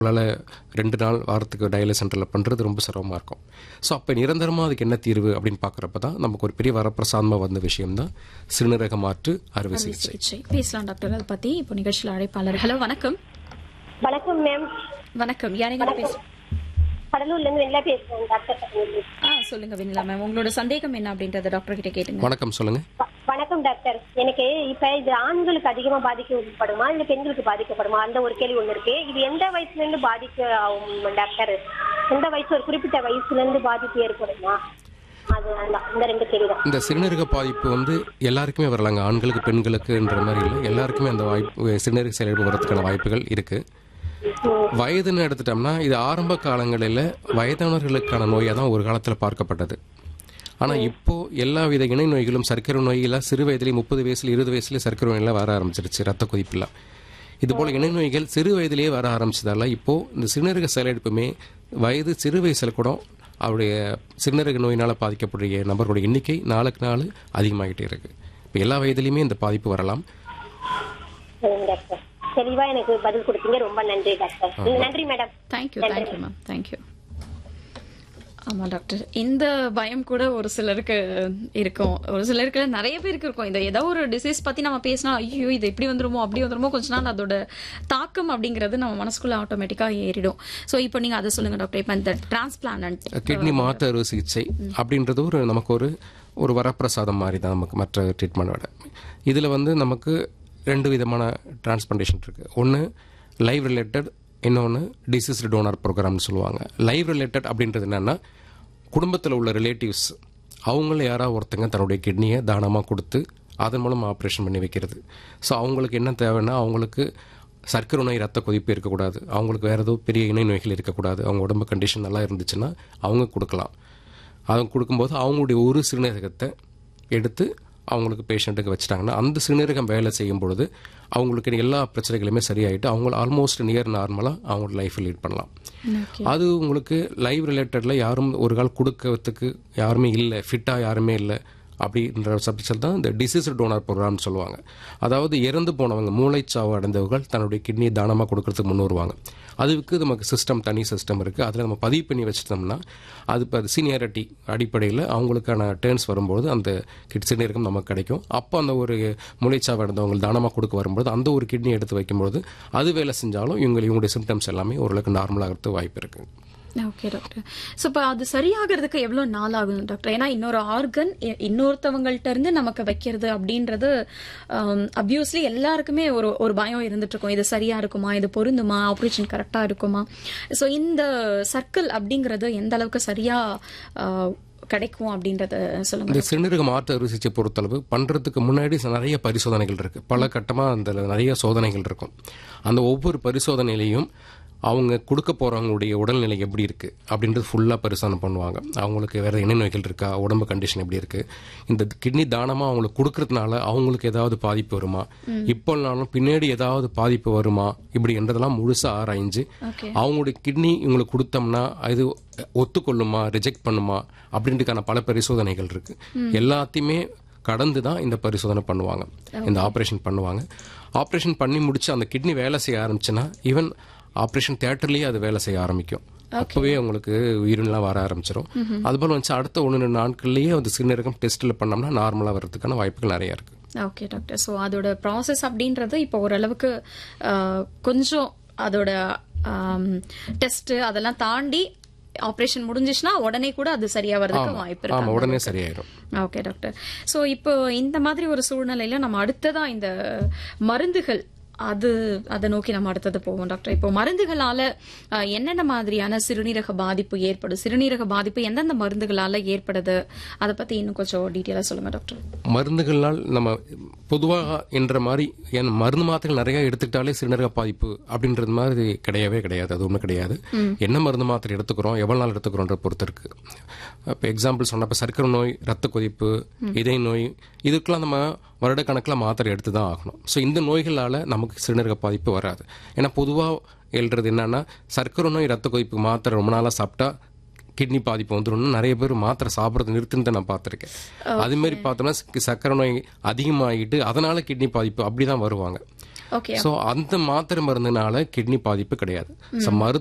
உங்களால் ரெண்டு நாள் வாரத்துக்கு டயாலிஸ் சென்டரில் பண்ணுறது ரொம்ப சிரமமாக இருக்கும் ஸோ அப்போ நிரந்தரமாக அதுக்கு என்ன தீர்வு அப்படின்னு பார்க்குறப்ப தான் நமக்கு ஒரு பெரிய வரப்பிரசாதமாக வந்த விஷயம் தான் சிறுநீரக மாற்று அறுவை அறுவை சிகிச்சை சிகிச்சை பேசலாம் டாக்டர் அதை பத்தி இப்போ நிகழ்ச்சியில் அழைப்பாளர் ஹலோ வணக்கம் வணக்கம் மேம் வணக்கம் யாரையும் பேச கடலூர்ல இருந்து வெளில பேசுறேன் டாக்டர் சகோதரி. ஆ சொல்லுங்க வெண்ணிலா மேம் உங்களோட சந்தேகம் என்ன அப்படின்றத டாக்டர் கிட்ட கேட்டுங்க வணக்கம் சொல்லுங்கள் வ- வணக்கம் டாக்டர் எனக்கு இப்ப இது ஆண்களுக்கு அதிகமா பாதிக்கப்படுமா இல்ல பெண்களுக்கு பாதிக்கப்படுமா அந்த ஒரு கேள்வி ஒண்ணு இருக்கு இது எந்த வயசுல இருந்து பாதிக்க ஆகும் டாக்டர் எந்த வயசு ஒரு குறிப்பிட்ட வயசுல இருந்து பாதிப்பு ஏற்படுமா அது அந்த- இந்த ரெண்டு கேள்வி தான் இந்த சிறுநீரக பாதிப்பு வந்து எல்லாருக்குமே வரலாங்க ஆண்களுக்கு பெண்களுக்குன்ற மாதிரி இல்லை எல்லாருக்குமே அந்த வாய்ப்பு சிறுநீரக செயலிழப்பு வரதுக்கான வாய்ப்புகள் இருக்குது வயதுன்னு எடுத்துட்டோம்னா இது ஆரம்ப காலங்களில் வயதானவர்களுக்கான நோயாக தான் ஒரு காலத்தில் பார்க்கப்பட்டது ஆனால் இப்போ எல்லா வித இணை நோய்களும் சர்க்கரை நோயெல்லாம் சிறு வயதிலே முப்பது வயசுல இருபது வயசுல சர்க்கரை நோயெல்லாம் வர ஆரம்பிச்சிருச்சு ரத்த கொதிப்புலாம் இது போல இணை நோய்கள் சிறு வயதிலேயே வர ஆரம்பிச்சதால இப்போ இந்த சிறுநீரக செயலிழப்புமே வயது சிறு வயசுல கூட அவருடைய சிறுநீரக நோயினால் பாதிக்கக்கூடிய நபர்களுடைய எண்ணிக்கை நாளுக்கு நாள் அதிகமாகிட்டே இருக்கு இப்போ எல்லா வயதிலையுமே இந்த பாதிப்பு வரலாம் சரிங்க டாக்டர் தெளிவா எனக்கு பதில் கொடுத்தீங்க ரொம்ப நன்றி டாக்டர் நன்றி madam thank you thank you ma'am thank you ஆமா டாக்டர் இந்த பயம் கூட ஒரு சிலருக்கு இருக்கும் ஒரு சிலருக்கு நிறைய பேருக்கு இருக்கும் இந்த ஏதோ ஒரு டிசீஸ் பத்தி நம்ம பேசினா ஐயோ இது இப்படி வந்துருமோ அப்படி வந்துருமோ கொஞ்ச நாள் அதோட தாக்கம் அப்படிங்கிறது நம்ம மனசுக்குள்ள ஆட்டோமேட்டிக்கா ஏறிடும் சோ இப்போ நீங்க அதை சொல்லுங்க டாக்டர் இப்போ இந்த டிரான்ஸ்பிளான்ட் கிட்னி மாற்று அறுவை சிகிச்சை அப்படின்றது ஒரு நமக்கு ஒரு ஒரு வரப்பிரசாதம் மாதிரி தான் நமக்கு மற்ற ட்ரீட்மெண்ட்டோட இதில் வந்து நமக்கு ரெண்டு விதமான டிரான்ஸ்பிளான்டேஷன் இருக்குது ஒன்று லைவ் ரிலேட்டட் இன்னொன்று டிசீஸ்டு டோனர் ப்ரோக்ராம்னு சொல்லுவாங்க லைவ் ரிலேட்டட் அப்படின்றது என்னென்னா குடும்பத்தில் உள்ள ரிலேட்டிவ்ஸ் அவங்கள யாராவது ஒருத்தங்க தன்னுடைய கிட்னியை தானமாக கொடுத்து அதன் மூலம் ஆப்ரேஷன் பண்ணி வைக்கிறது ஸோ அவங்களுக்கு என்ன தேவைன்னா அவங்களுக்கு சர்க்கரை நோய் ரத்த கொதிப்பு இருக்கக்கூடாது அவங்களுக்கு வேறு ஏதோ பெரிய இணை நோய்கள் இருக்கக்கூடாது அவங்க உடம்பு கண்டிஷன் நல்லா இருந்துச்சுன்னா அவங்க கொடுக்கலாம் அவங்க கொடுக்கும்போது அவங்களுடைய ஒரு சிறுநீரகத்தை எடுத்து அவங்களுக்கு பேஷண்ட்டுக்கு வச்சுட்டாங்கன்னா அந்த சிறுநீரகம் வேலை செய்யும் பொழுது அவங்களுக்கு எல்லா பிரச்சனைகளுமே சரியாயிட்டு அவங்க ஆல்மோஸ்ட் நியர் நார்மலாக அவங்களோட லைஃப்பை லீட் பண்ணலாம் அது உங்களுக்கு லைவ் ரிலேட்டடில் யாரும் ஒரு கால் கொடுக்கறதுக்கு யாருமே இல்லை ஃபிட்டாக யாருமே இல்லை அப்படின்ற சப்ஜெக்டில் தான் இந்த டிசீஸ் டோனர் ப்ரோக்ராம்னு சொல்லுவாங்க அதாவது இறந்து போனவங்க மூளைச்சாவு அடைந்தவர்கள் தன்னுடைய கிட்னியை தானமாக கொடுக்கறதுக்கு முன் வருவாங்க அதுக்கு நமக்கு சிஸ்டம் தனி சிஸ்டம் இருக்குது அதில் நம்ம பதிவு பண்ணி வச்சிட்டோம்னா அது இப்போ சீனியாரிட்டி அடிப்படையில் அவங்களுக்கான டேர்ன்ஸ் வரும்போது அந்த கிட் சிறுநீரகம் நமக்கு கிடைக்கும் அப்போ அந்த ஒரு மூளைச்சாவு அடைந்தவங்க தானமாக கொடுக்க வரும்போது அந்த ஒரு கிட்னி எடுத்து வைக்கும்போது அது வேலை செஞ்சாலும் இவங்க இவங்களுடைய சிம்டம்ஸ் எல்லாமே ஓரளவுக்கு நார்மலாகிறதுக்கு வாய்ப்பு இருக்குது ஓகே டாக்டர் ஸோ இப்போ அது சரியாகிறதுக்கு எவ்வளோ நாள் ஆகும் டாக்டர் ஏன்னா இன்னொரு ஆர்கன் இன்னொருத்தவங்கள்ட்ட இருந்து நமக்கு வைக்கிறது அப்படின்றது அப்வியஸ்லி எல்லாருக்குமே ஒரு ஒரு பயம் இருந்துட்டு இருக்கும் இது சரியா இருக்குமா இது பொருந்துமா ஆப்ரேஷன் கரெக்டா இருக்குமா ஸோ இந்த சர்க்கிள் அப்படிங்கிறது எந்த அளவுக்கு சரியா ஆஹ், கிடைக்கும் அப்படின்றத சொல்லுங்க இந்த சிறுநீரக மாற்று அறுவை சிகிச்சை பொறுத்தளவு பண்ணுறதுக்கு முன்னாடி நிறைய பரிசோதனைகள் இருக்குது பல கட்டமாக அந்த நிறைய சோதனைகள் இருக்கும் அந்த ஒவ்வொரு பரிசோதனையிலையும் அவங்க கொடுக்க போகிறவங்களுடைய உடல்நிலை எப்படி இருக்குது அப்படின்றது ஃபுல்லாக பரிசோதனை பண்ணுவாங்க அவங்களுக்கு வேறு என்ன நோய்கள் இருக்கா உடம்பு கண்டிஷன் எப்படி இருக்குது இந்த கிட்னி தானமாக அவங்களுக்கு கொடுக்கறதுனால அவங்களுக்கு ஏதாவது பாதிப்பு வருமா இப்போனாலும் பின்னாடி ஏதாவது பாதிப்பு வருமா இப்படி என்றதெல்லாம் முழுசாக ஆராய்ஞ்சு ஓகே அவங்களுடைய கிட்னி இவங்களுக்கு கொடுத்தோம்னா அது ஒத்துக்கொள்ளுமா ரிஜெக்ட் பண்ணுமா அப்படின்றதுக்கான பல பரிசோதனைகள் இருக்கு எல்லாத்தையுமே கடந்து தான் இந்த பரிசோதனை பண்ணுவாங்க இந்த ஆப்ரேஷன் பண்ணுவாங்க ஆப்ரேஷன் பண்ணி முடிச்சு அந்த கிட்னி வேலை செய்ய ஆரம்பிச்சுன்னா ஈவன் ஆப்ரேஷன் தியேட்டர்லயே அது வேலை செய்ய ஆரம்பிக்கும் அப்பவே உங்களுக்கு உயிரினெலாம் வர ஆரம்பிச்சிடும் அதுபோல் வந்து அடுத்த ஒன்று ரெண்டு நாட்கள்லயே அந்த சிறுநீரகம் டெஸ்ட்டில் பண்ணோம்னா நார்மலாக வர்றதுக்கான வாய்ப்புகள் நிறைய இருக்கு ஓகே டாக்டர் ஸோ அதோட ப்ராசஸ் அப்படின்றது இப்போ ஓரளவுக்கு ஆஹ், கொஞ்சம் அதோட டெஸ்ட் அதெல்லாம் தாண்டி ஆப்ரேஷன் முடிஞ்சிச்சுன்னா உடனே கூட அது சரியா வர்றதுக்கு வாய்ப்பு இருக்கு ஆமாம் உடனே சரியாயிடும் ஓகே டாக்டர் ஸோ இப்போ இந்த மாதிரி ஒரு சூழ்நிலையில நம்ம அடுத்ததா இந்த மருந்துகள் அது அதை நோக்கி நம்ம அடுத்தது போவோம் டாக்டர் இப்போ மருந்துகளால அஹ், என்னென்ன மாதிரியான சிறுநீரக பாதிப்பு ஏற்படும் சிறுநீரக பாதிப்பு எந்தெந்த மருந்துகளால ஏற்படுது அதை பத்தி இன்னும் கொஞ்சம் டீட்டெயிலா சொல்லுங்க டாக்டர் மருந்துகள்னால் நம்ம பொதுவாக என்ற மாதிரி ஏன் மருந்து மாத்திரைகள் நிறைய எடுத்துக்கிட்டாலே சிறுநீரக பாதிப்பு அப்படின்றது மாதிரி கிடையவே கிடையாது அது ஒன்றும் கிடையாது என்ன மருந்து மாத்திரை எடுத்துக்கிறோம் எவ்வளவு நாள் எடுத்துக்கிறோன்ற பொறுத்து இருக்கு இப்போ எக்ஸாம்பிள் சொன்னப்ப சர்க்கரை நோய் ரத்த கொதிப்பு இதய நோய் இதுக்கெல்லாம் நம்ம வருடக்கணக்கில் மாத்திரை எடுத்து தான் ஆகணும் ஸோ இந்த நோய்களால் நமக்கு சிறுநீரக பாதிப்பு வராது ஏன்னா பொதுவாக எழுறது என்னன்னா சர்க்கரை நோய் ரத்த கொதிப்பு மாத்திரை ரொம்ப நாளாக சாப்பிட்டா கிட்னி பாதிப்பு வந்துடும் நிறைய பேர் மாத்திரை சாப்பிட்றது நிறுத்துன்னு நான் பார்த்துருக்கேன் அது மாதிரி பார்த்தோம்னா ச- சர்க்கரை நோய் அதிகமாகிட்டு அதனால கிட்னி பாதிப்பு அப்படி தான் வருவாங்க ஓகே ஸோ அந்த மாத்திரை மருந்துனால கிட்னி பாதிப்பு கிடையாது ஸோ மருத்துவ